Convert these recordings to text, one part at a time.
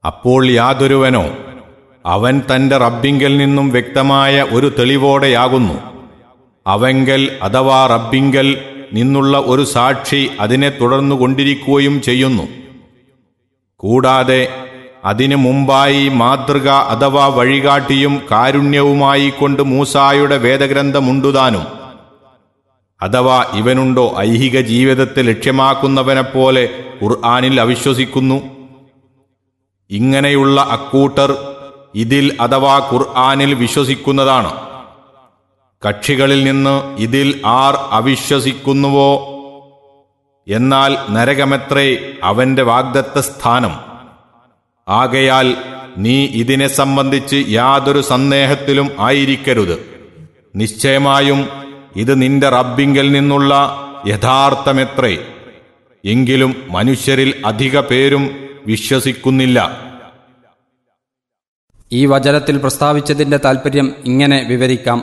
അപ്പോൾ യാതൊരുവനോ അവൻ തന്റെ റബ്ബിങ്കൽ നിന്നും വ്യക്തമായ ഒരു തെളിവോടെയാകുന്നു അവങ്കൽ അഥവാ റബ്ബിങ്കൽ നിന്നുള്ള ഒരു സാക്ഷി അതിനെ തുടർന്നു കൊണ്ടിരിക്കുകയും ചെയ്യുന്നു കൂടാതെ അതിനു മുമ്പായി മാതൃക അഥവാ വഴികാട്ടിയും കാരുണ്യവുമായി കൊണ്ട് മൂസായുടെ വേദഗ്രന്ഥമുണ്ടുതാനും അഥവാ ഇവനുണ്ടോ ഐഹിക ജീവിതത്തെ ലക്ഷ്യമാക്കുന്നവനെപ്പോലെ ഖുർആാനിൽ അവിശ്വസിക്കുന്നു ഇങ്ങനെയുള്ള അക്കൂട്ടർ ഇതിൽ അഥവാ ഖുർആാനിൽ വിശ്വസിക്കുന്നതാണ് കക്ഷികളിൽ നിന്ന് ഇതിൽ ആർ അവിശ്വസിക്കുന്നുവോ എന്നാൽ നരകമെത്രേ അവന്റെ വാഗ്ദത്ത സ്ഥാനം ആകയാൽ നീ ഇതിനെ സംബന്ധിച്ച് യാതൊരു സന്ദേഹത്തിലും ആയിരിക്കരുത് നിശ്ചയമായും ഇത് നിന്റെ റബ്ബിങ്കൽ നിന്നുള്ള യഥാർത്ഥമെത്രേ എങ്കിലും മനുഷ്യരിൽ അധിക പേരും വിശ്വസിക്കുന്നില്ല ഈ വചനത്തിൽ പ്രസ്താവിച്ചതിന്റെ താൽപ്പര്യം ഇങ്ങനെ വിവരിക്കാം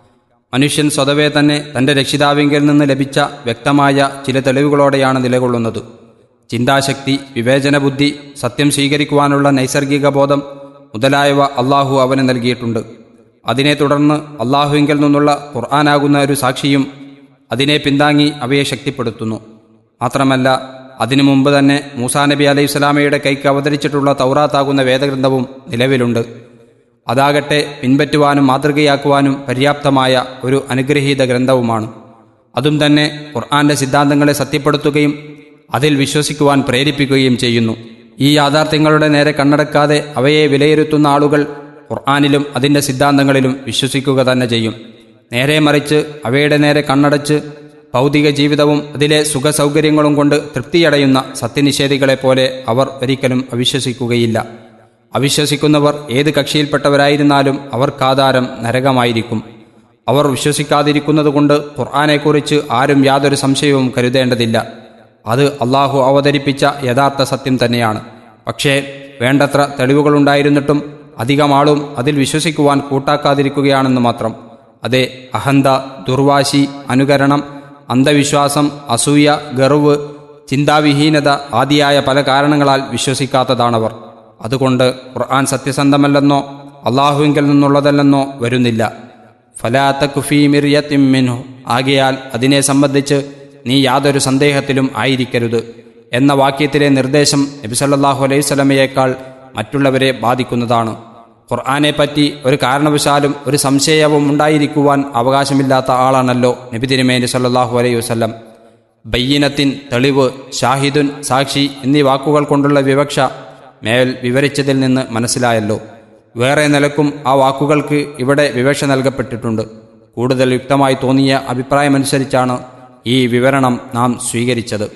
മനുഷ്യൻ സ്വതവേ തന്നെ തന്റെ രക്ഷിതാവിങ്കിൽ നിന്ന് ലഭിച്ച വ്യക്തമായ ചില തെളിവുകളോടെയാണ് നിലകൊള്ളുന്നത് ചിന്താശക്തി വിവേചനബുദ്ധി സത്യം സ്വീകരിക്കുവാനുള്ള നൈസർഗിക ബോധം മുതലായവ അള്ളാഹു അവന് നൽകിയിട്ടുണ്ട് അതിനെ തുടർന്ന് അള്ളാഹുവിങ്കിൽ നിന്നുള്ള ഖുർആനാകുന്ന ഒരു സാക്ഷിയും അതിനെ പിന്താങ്ങി അവയെ ശക്തിപ്പെടുത്തുന്നു മാത്രമല്ല അതിനു മുമ്പ് തന്നെ മൂസാ നബി അലൈഹി സ്വലാമയുടെ കൈക്ക് അവതരിച്ചിട്ടുള്ള തൗറാത്താകുന്ന വേദഗ്രന്ഥവും നിലവിലുണ്ട് അതാകട്ടെ പിൻപറ്റുവാനും മാതൃകയാക്കുവാനും പര്യാപ്തമായ ഒരു അനുഗ്രഹീത ഗ്രന്ഥവുമാണ് അതും തന്നെ ഖുർആന്റെ സിദ്ധാന്തങ്ങളെ സത്യപ്പെടുത്തുകയും അതിൽ വിശ്വസിക്കുവാൻ പ്രേരിപ്പിക്കുകയും ചെയ്യുന്നു ഈ യാഥാർത്ഥ്യങ്ങളുടെ നേരെ കണ്ണടക്കാതെ അവയെ വിലയിരുത്തുന്ന ആളുകൾ ഖുർആാനിലും അതിൻ്റെ സിദ്ധാന്തങ്ങളിലും വിശ്വസിക്കുക തന്നെ ചെയ്യും നേരെ മറിച്ച് അവയുടെ നേരെ കണ്ണടച്ച് ഭൗതിക ജീവിതവും അതിലെ സുഖസൗകര്യങ്ങളും കൊണ്ട് തൃപ്തിയടയുന്ന സത്യനിഷേധികളെപ്പോലെ അവർ ഒരിക്കലും അവിശ്വസിക്കുകയില്ല അവിശ്വസിക്കുന്നവർ ഏത് കക്ഷിയിൽപ്പെട്ടവരായിരുന്നാലും അവർക്കാധാരം നരകമായിരിക്കും അവർ വിശ്വസിക്കാതിരിക്കുന്നതുകൊണ്ട് ഖുർആാനെക്കുറിച്ച് ആരും യാതൊരു സംശയവും കരുതേണ്ടതില്ല അത് അള്ളാഹു അവതരിപ്പിച്ച യഥാർത്ഥ സത്യം തന്നെയാണ് പക്ഷേ വേണ്ടത്ര തെളിവുകളുണ്ടായിരുന്നിട്ടും അധികം ആളും അതിൽ വിശ്വസിക്കുവാൻ കൂട്ടാക്കാതിരിക്കുകയാണെന്ന് മാത്രം അതെ അഹന്ത ദുർവാശി അനുകരണം അന്ധവിശ്വാസം അസൂയ ഗർവ് ചിന്താവിഹീനത ആദിയായ പല കാരണങ്ങളാൽ വിശ്വസിക്കാത്തതാണവർ അതുകൊണ്ട് ഖുർആൻ സത്യസന്ധമല്ലെന്നോ അള്ളാഹുവിങ്കിൽ നിന്നുള്ളതല്ലെന്നോ വരുന്നില്ല ഫലാത്തക്കുഫീ മിർയത്തിമ്മിൻഹു ആകയാൽ അതിനെ സംബന്ധിച്ച് നീ യാതൊരു സന്ദേഹത്തിലും ആയിരിക്കരുത് എന്ന വാക്യത്തിലെ നിർദ്ദേശം നബിസല്ലാഹു അലൈഹി സ്വലമയേക്കാൾ മറ്റുള്ളവരെ ബാധിക്കുന്നതാണ് ഖുർആാനെപ്പറ്റി ഒരു കാരണവശാലും ഒരു സംശയവും ഉണ്ടായിരിക്കുവാൻ അവകാശമില്ലാത്ത ആളാണല്ലോ നബി തിരുമേനി സല്ലാഹു അലൈഹി വസ്ലം ബയ്യനത്തിൻ തെളിവ് ഷാഹിദുൻ സാക്ഷി എന്നീ വാക്കുകൾ കൊണ്ടുള്ള വിവക്ഷ മേൽ വിവരിച്ചതിൽ നിന്ന് മനസ്സിലായല്ലോ വേറെ നിലക്കും ആ വാക്കുകൾക്ക് ഇവിടെ വിവക്ഷ നൽകപ്പെട്ടിട്ടുണ്ട് കൂടുതൽ യുക്തമായി തോന്നിയ അഭിപ്രായമനുസരിച്ചാണ് ഈ വിവരണം നാം സ്വീകരിച്ചത്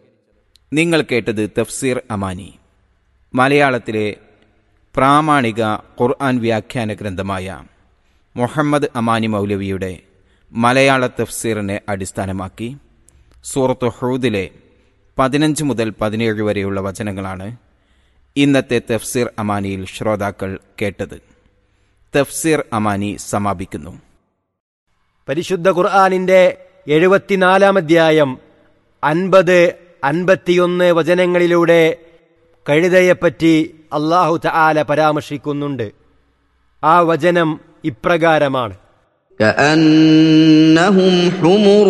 നിങ്ങൾ കേട്ടത് തഫ്സീർ അമാനി മലയാളത്തിലെ പ്രാമാണിക ഖുർആൻ വ്യാഖ്യാന ഗ്രന്ഥമായ മുഹമ്മദ് അമാനി മൗലവിയുടെ മലയാള തഫ്സീറിനെ അടിസ്ഥാനമാക്കി സൂറത്ത് ഹൂദിലെ പതിനഞ്ച് മുതൽ പതിനേഴ് വരെയുള്ള വചനങ്ങളാണ് ഇന്നത്തെ തഫ്സീർ അമാനിയിൽ ശ്രോതാക്കൾ കേട്ടത് തഫ്സീർ അമാനി സമാപിക്കുന്നു പരിശുദ്ധ ഖുർആാനിന്റെ എഴുപത്തിനാലാം അധ്യായം അൻപത് അൻപത്തിയൊന്ന് വചനങ്ങളിലൂടെ കഴുതയെപ്പറ്റി അള്ളാഹു തആല പരാമർശിക്കുന്നുണ്ട് ആ വചനം ഇപ്രകാരമാണ് كأنهم حمر